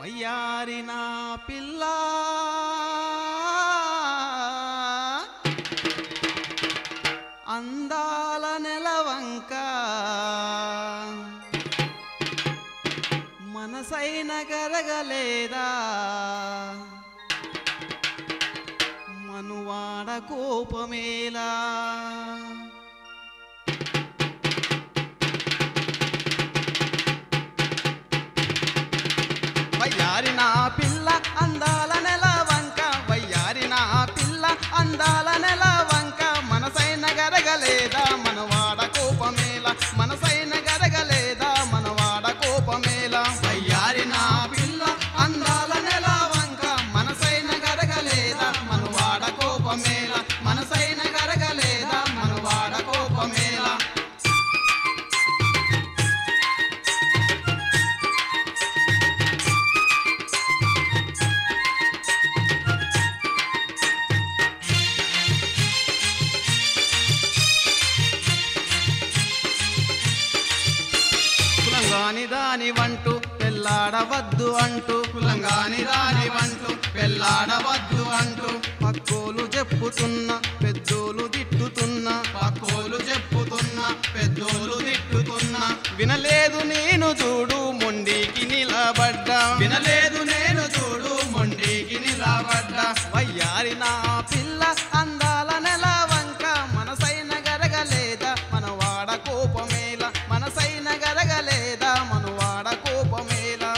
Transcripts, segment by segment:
వయ్యారి నా పిల్ల అందాల నెలవంక మనసైన గరగలేదా మనువాడ కోపమేలా వయ్యారి నా పిల్ల అందాల నెల వంక వయ్యారి నా పిల్ల అందాల నెల వంక మనసైన గరగలేదా మనవాడ కోపమేల మనసైన గరగలేదా మనవాడ కోపమేల వయ్యారి నా పిల్ల అందాల నెల వంక మనసైన గరగలేదా మనవాడ కోపమేల మనసైన గరగలేదా మనవాడ కోపమేల కులంగాని దాని వంటూ పెళ్ళాడవద్దు అంటూ కులంగాని దాని వంటూ పెళ్ళాడవద్దు అంటూ పక్కోలు చెప్పుతున్న పెద్దోలు తిట్టుతున్న పక్కోలు చెప్పుతున్న పెద్దోలు తిట్టుతున్న వినలేదు నేను చూడు మొండికి నిలబడ్డా వినలేదు నేను చూడు మొండికి నిలబడ్డా వయ్యారి నా పిల్ల అందాల నెల వంక మనసైన గరగలేదా మనవాడ కోపమేల మనసైన గరగలేదా మనవాడ కోపమేలా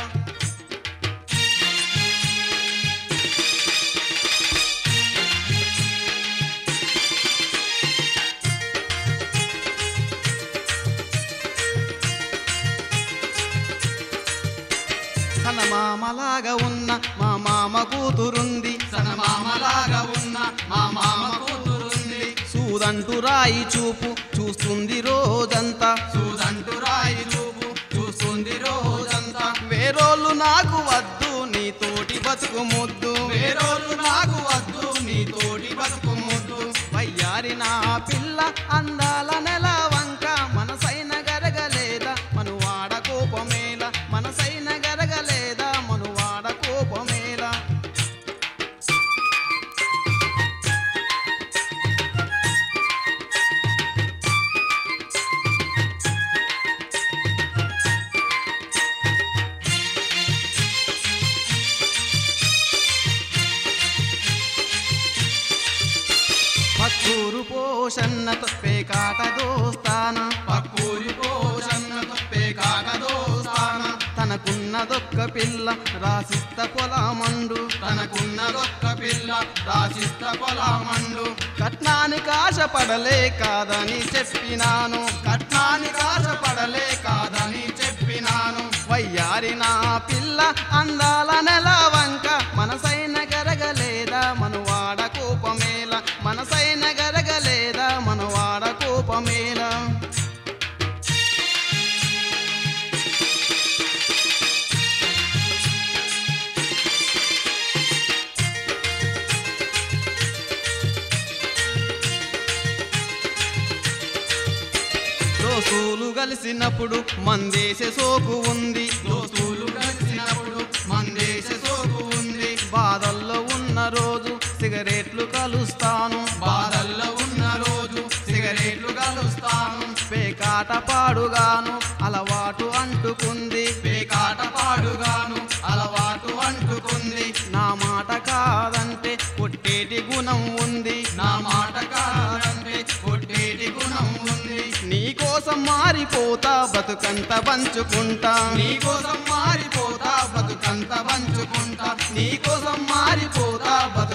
తన మామలాగా ఉన్న మా మామ కూతురుంది తన మామలాగా ఉన్న మా మామ కూతురుంది సూదంటు రాయి చూపు చూస్తుంది రోజంతా సూదంటు రాయి చూపు చూస్తుంది రోజంతా వేరోళ్ళు నాకు వద్దు నీ తోటి బతుకు ముద్దు వేరోళ్ళు నాకు వద్దు నీ తోటి బతుకు ముద్దు వయ్యారి నా పిల్ల అందాల నెల వంక మనసైన గరగలేదా మనువాడ కోపమేల మనసైన గరగలేదా మనువాడ కోపమేలా పక్కూరు పోషన్నతో పేకాట దోస్తాన పక్కూరి పోషన్నతో పేకాట దోస్తాన తనకున్నదొక్క పిల్ల రాసిస్త పొలమండు తనకున్నదొక్క పిల్ల రాసిస్త పొలమండు కట్నానికి ఆశపడలే కాదని చెప్పినాను కట్నానికి ఆశపడలే కాదని చెప్పినాను వయ్యారి నా పిల్ల అందాల నెల వంక మనసైన గరగలేదా మనువాడ కోపమేల మనసైన గరగలేదా మనువాడ కోపమేల దోస్తులు కలిసినప్పుడు మందేసే సోకు ఉంది దోస్తులు కలిసినప్పుడు మందేసే సోకు ఉంది బాధల్లో ఉన్న రోజు సిగరెట్లు కలుస్తాను బాధల్లో ఉన్న రోజు సిగరెట్లు కలుస్తాను పేకాట పాడుగాను అలవాటు అంటుకుంది పేకాట పాడుగాను అలవాటు అంటుకుంది నా మాట కాదంటే కొట్టేటి గుణం ఉంది నా మాట కాదంటే కొట్టేటి గుణం ఉంది నీ కోసం మారిపోతా బతుకంత పంచుకుంటా నీ కోసం మారిపోతా బతుకంత పంచుకుంటా నీ కోసం మారిపోతా బతుకంత